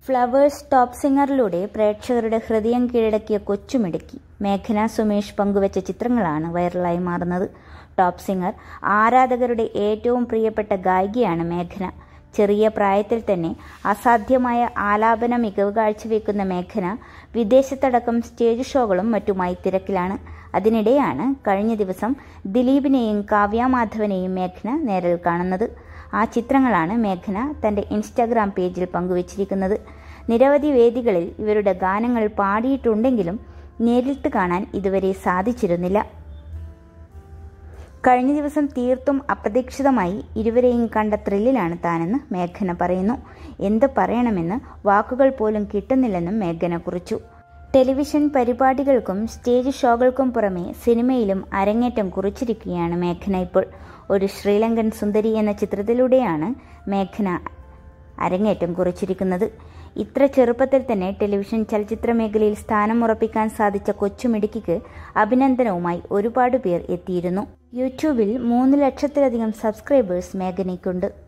flowers top സിംഗറിലൂടെ പ്രേക്ഷകരുടെ ഹൃദയം കീഴടക്കിയ കൊച്ചുമിടുക്കി മേഘന സുമേഷ് പങ്കുവച്ച ചിത്രങ്ങളാണ് വൈറലായി മാറുന്നത് ടോപ്പ് സിംഗർ ആരാധകരുടെ ഏറ്റവും പ്രിയപ്പെട്ട ഗായികയാണ് മേഘന ചെറിയ പ്രായത്തിൽ തന്നെ അസാധ്യമായ ആലാപന മികവ് കാഴ്ചവെക്കുന്ന മേഘന വിദേശത്തടക്കം സ്റ്റേജ് ഷോകളും മറ്റുമായി തിരക്കിലാണ് അതിനിടെയാണ് കഴിഞ്ഞ ദിവസം ദിലീപിനെയും കാവ്യ മാധവനെയും മേഘന നേരിൽ കാണുന്നത് ആ ചിത്രങ്ങളാണ് മേഘന തന്റെ ഇൻസ്റ്റാഗ്രാം പേജിൽ പങ്കുവച്ചിരിക്കുന്നത് നിരവധി വേദികളിൽ ഇവരുടെ ഗാനങ്ങൾ പാടിയിട്ടുണ്ടെങ്കിലും നേരിട്ട് കാണാൻ ഇതുവരെ സാധിച്ചിരുന്നില്ല കഴിഞ്ഞ ദിവസം തീർത്തും അപ്രതീക്ഷിതമായി ഇരുവരെയും കണ്ട ത്രില്ലിലാണ് താനെന്ന് മേഘന പറയുന്നു എന്ത് പറയണമെന്ന് വാക്കുകൾ പോലും കിട്ടുന്നില്ലെന്നും മേഘന കുറിച്ചു ടെലിവിഷൻ പരിപാടികൾക്കും സ്റ്റേജ് ഷോകൾക്കും പുറമെ സിനിമയിലും അരങ്ങേറ്റം കുറിച്ചിരിക്കുകയാണ് മേഘന ഇപ്പോൾ ഒരു ശ്രീലങ്കൻ സുന്ദരി എന്ന ചിത്രത്തിലൂടെയാണ് മേഘന അരങ്ങേറ്റം കുറിച്ചിരിക്കുന്നത് ഇത്ര ചെറുപ്പത്തിൽ തന്നെ ടെലിവിഷൻ ചലച്ചിത്ര മേഖലയിൽ സ്ഥാനം ഉറപ്പിക്കാൻ സാധിച്ച കൊച്ചുമിടുക്കിക്ക് അഭിനന്ദനവുമായി ഒരുപാട് പേർ എത്തിയിരുന്നു യൂട്യൂബിൽ മൂന്ന് ലക്ഷത്തിലധികം സബ്സ്ക്രൈബേഴ്സ് മേഘനയ്ക്കുണ്ട്